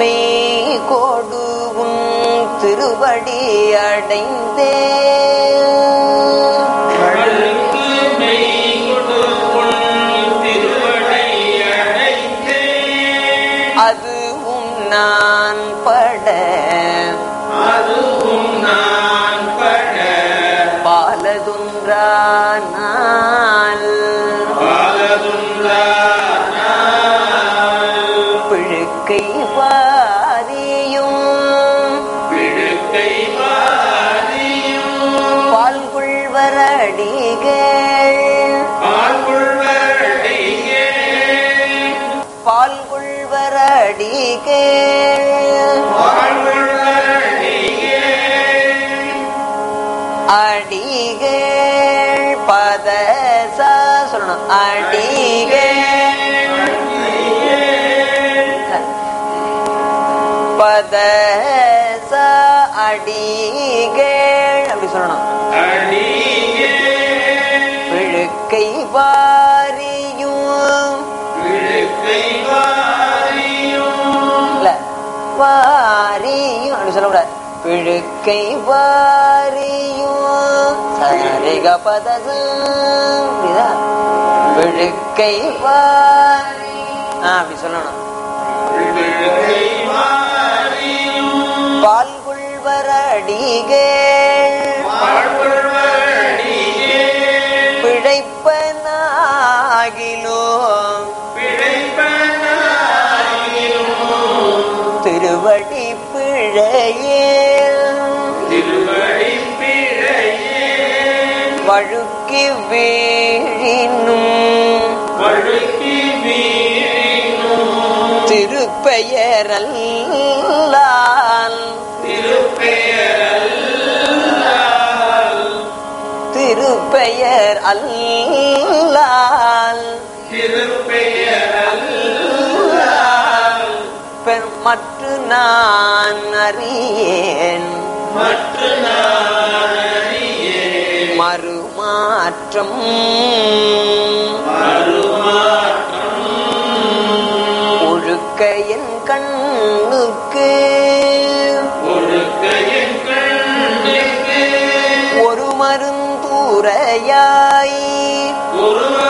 மெய் கொடுவும் திருவடி அடைந்தே வழுக்கு மெய் கொடுக்குள் திருவடை அடைந்தேன். அதுவும் நான் பட அதுவும் நான் பட பாலதுன்றானால் பாலதுண்டானால் பிழுக்கை வாரியும் பிடுக்கை வாரியும் பால்குள்வரடிகள் பால்குள்வரடியே பால்குள்வரடிகள் பால்குள்வரடியே அடிகள் பதசா சொல்லணும் அடிகள் பதச அடிகள் அப்படி சொல்லணும் அடியே பிழுக்கை வாரியும் பிடுக்கை வாரியும் இல்ல வாரியும் அப்படி சொல்லக்கூடாது பிழுக்கை வாரியும் சரிக பதச புரியுதா பிழுக்கை வாரி ஆ அப்படி சொல்லணும் பிடுக்கை வாரியும் பால்குள்வரடிகள் பால்குள்வரடியே பிழைப்பனாகிலும் பிழைப்பனாகிலும் திருவடி பிழையில் திருவடி பிழையே வழுக்கி வீழினும் வழுக்கி வீழினும் திருப்பெயரல்லால் திருப்பெயரல்லால் திருப்பெயர் அல்லால் திருப்பெயரல்லால் பெ- மற்ற நான் அறியேன் மற்ற நான் அறியேன் மறுமாற்றம் மறுமாற்றம் ஒழுக்க என் கண்ணுக்கு ஒழுக்க என் கண்ணுக்கு ஒரு மருந்துரையாய் ஒரு